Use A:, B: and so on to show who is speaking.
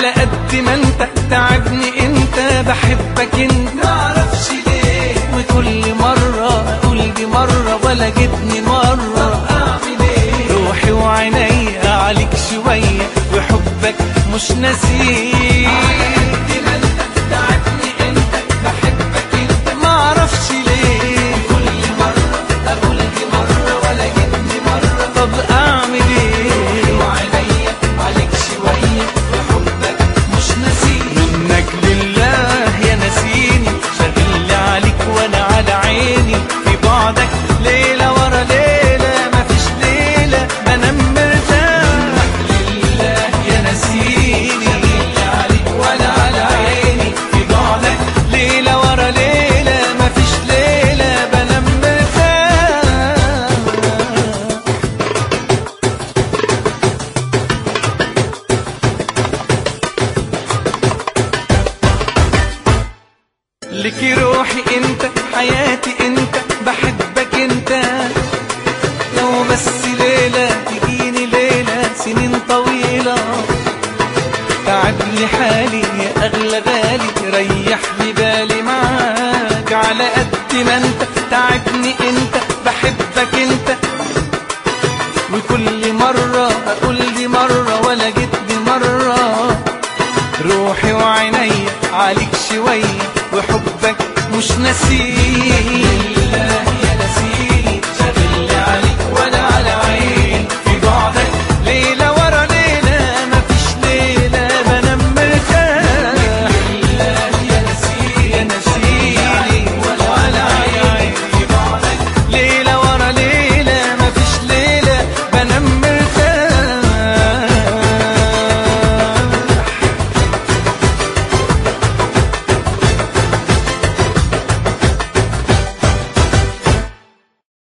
A: على قد ما انت تعبني انت بحبك انت معرفش ليه وكل مرة اقول دي مرة ولا جتني مرة اعمل ايه روحي وعيني عليك شوية وحبك مش نسيه على قد ما انت تعبني انت بحبك انت معرفش ليه كل مرة اقول دي مرة ولا جتني مرة طب اعمل ايه وعيني عليك شوية وحبك مش نسيه منك لله يا نسيني شغل عليك وانا على عيني في بعدك ليلة ورا ليلة مفيش ليلة بنام مرتاح لله يا نسيني شغل عليك وانا على عيني في بعدك ليلة ورا ليلة مفيش ليلة بنام مرتاح لك روحي انت حياتي انت بحبك انت لو بس ليلة تجيني ليلة سنين طويلة تعب لي حالي يا اغلى غالي ريح لي بالي معاك على قد ما انت تعبني انت بحبك انت وكل مرة اقول دي مرة ولا جيت دي مرة روحي وعيني عليك شوية وحبك مش نسيه